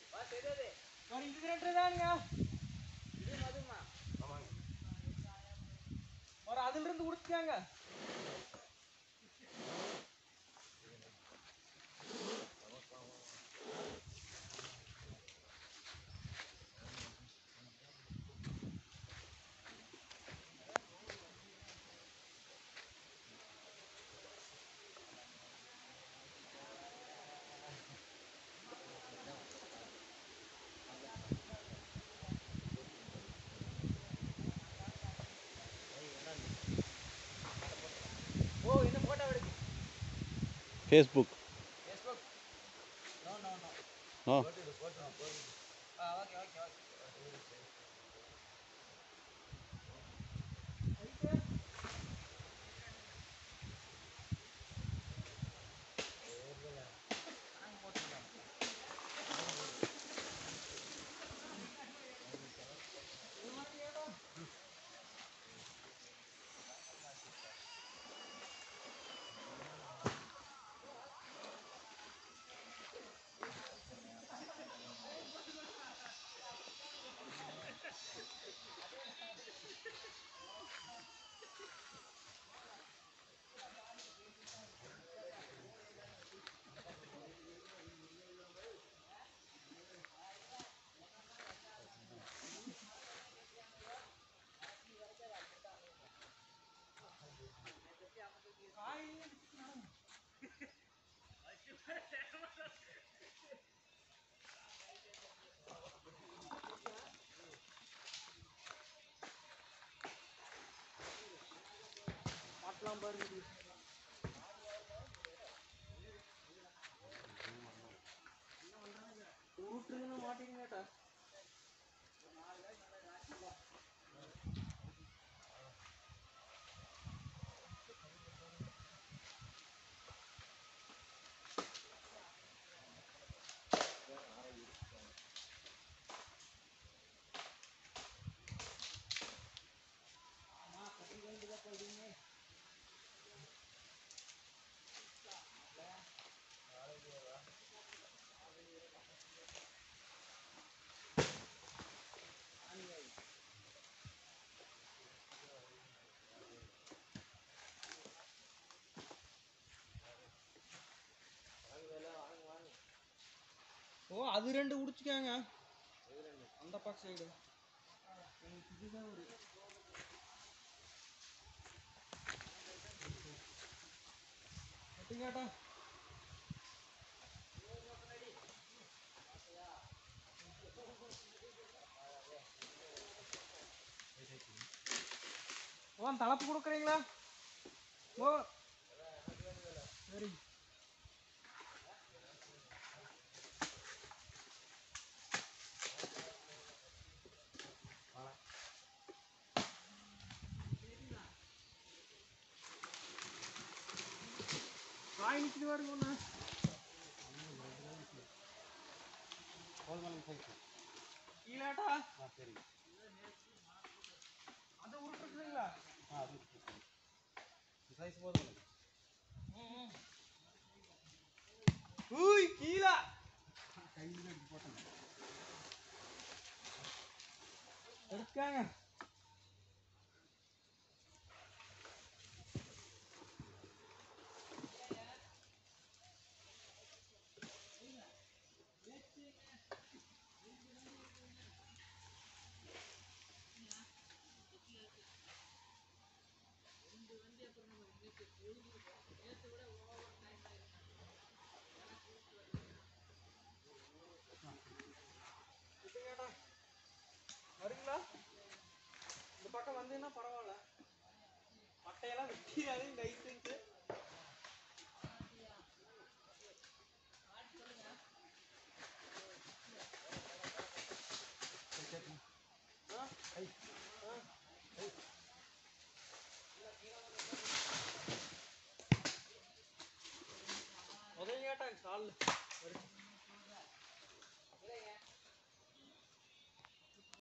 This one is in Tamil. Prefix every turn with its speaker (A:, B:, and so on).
A: ஒரு இது ரெண்டு தானுங்க ஒரு அதுல இருந்து குடிச்சாங்க ஓ என்ன போட்டோ எடுக்கு
B: Facebook
A: Facebook no no no
B: ஆ
A: ஆ ஓகே ஓகே ஓகே மாட்டலாம் பாருங்க உருட்டுறதுன்னு மாட்டீங்கடா ஓ அது ரெண்டு குடிச்சுக்காங்க அந்த பக்கம் சைடு எனக்கு இதுதான் ஒரு கேட்டா ஓ தளப்பு கொடுக்குறீங்களா ஓ சரி காய் நிற்கிது பாருங்க ஒன்று கீழாட்டா அது உருட்டுறீங்களா ஊய் கீழே எடுக்காங்க விட்டுங்கடா. வரீங்களா இந்த பக்கம் வந்தீங்கன்னா பரவாயில்ல பட்டையெல்லாம் வெட்டிடாதீங்க கை செஞ்சு